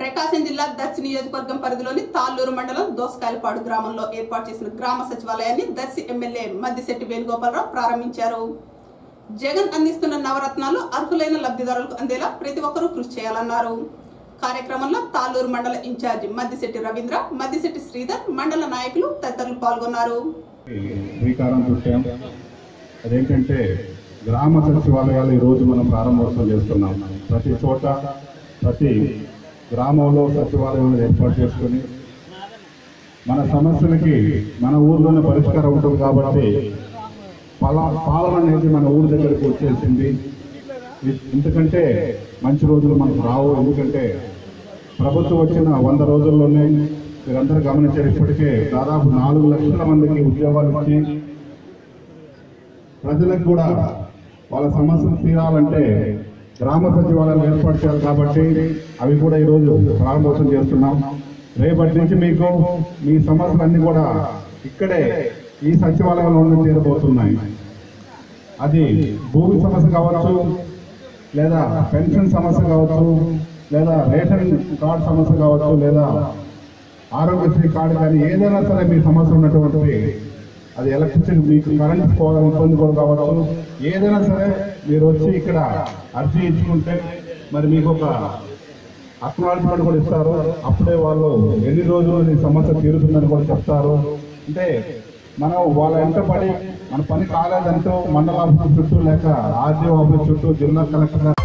ప్రకాశం జిల్లా దర్శి నియోజకవర్గం పరిధిలోని తాళ్ళూరు మండలం దోసకాయలపాడు గ్రామంలో ఏర్పాటు చేసిన గ్రామ సచివాలయాన్ని దర్శి ఎమ్మెల్యే మద్దిశెట్టి వేణుగోపాలరావు ప్రారంభించారు జగన్ అందిస్తున్న నవరత్నాలు అర్హులైన లబ్ధిదారులకు అందేలా ప్రతి ఒక్కరూ కృషి చేయాలన్నారు కార్యక్రమంలో తాళ్ళూరు మండల ఇన్ఛార్జి మద్దిశెట్టి రవీంద్ర మద్దిశెట్టి శ్రీధర్ మండల నాయకులు తదితరులు పాల్గొన్నారు శ్రీకారం చుట్టాం అదేంటంటే గ్రామ సచివాలయాలు ఈరోజు మనం ప్రారంభోత్సవం చేస్తున్నాం ప్రతి చోట ప్రతి గ్రామంలో సచివాలయాలను ఏర్పాటు చేసుకొని మన సమస్యలకి మన ఊర్లోనే పరిష్కారం ఉంటుంది కాబట్టి పలా పాలన అనేది మన ఊరి దగ్గరికి వచ్చేసింది ఎందుకంటే మంచి రోజులు మనకు రావు ఎందుకంటే ప్రభుత్వం వచ్చిన వంద రోజుల్లోనే మీరందరూ గమనించారు ఇప్పటికే దాదాపు నాలుగు లక్షల మందికి ఉద్యోగాలు ఇచ్చి ప్రజలకు కూడా వాళ్ళ సమస్యలు తీరాలంటే గ్రామ సచివాలయాలు ఏర్పాటు చేయాలి కాబట్టి అవి కూడా ఈరోజు ప్రారంభోత్సవం చేస్తున్నాం రేపటి నుంచి మీకు మీ సమస్యలన్నీ కూడా ఇక్కడే ఈ సచివాలయంలోనే తీరబోతున్నాయి అది భూమి సమస్య కావచ్చు లేదా పెన్షన్ సమస్య కావచ్చు లేదా రేషన్ కార్డు సమస్య కావచ్చు లేదా ఆరోగ్యశ్రీ కార్డు కానీ ఏదైనా సరే మీ సమస్య ఉన్నటువంటి అది ఎలక్ట్రిసిటీ మీకు కరెంట్ పోవడం ఇబ్బంది కూడా కావచ్చు ఏదైనా సరే మీరు వచ్చి ఇక్కడ అర్జీ ఇచ్చుకుంటే మరి మీకు ఒక అక్నాలజ్మెంట్ కూడా ఇస్తారు అప్పుడే వాళ్ళు ఎన్ని రోజులు ఈ సమస్య తీరుతుందని కూడా చెప్తారు అంటే మనం వాళ్ళ వెంట పడి మన పని కాలేదంటూ మండల ఆఫీస్ చుట్టూ లేక ఆర్డీఓ ఆఫీస్ చుట్టూ జిల్లా కలెక్టర్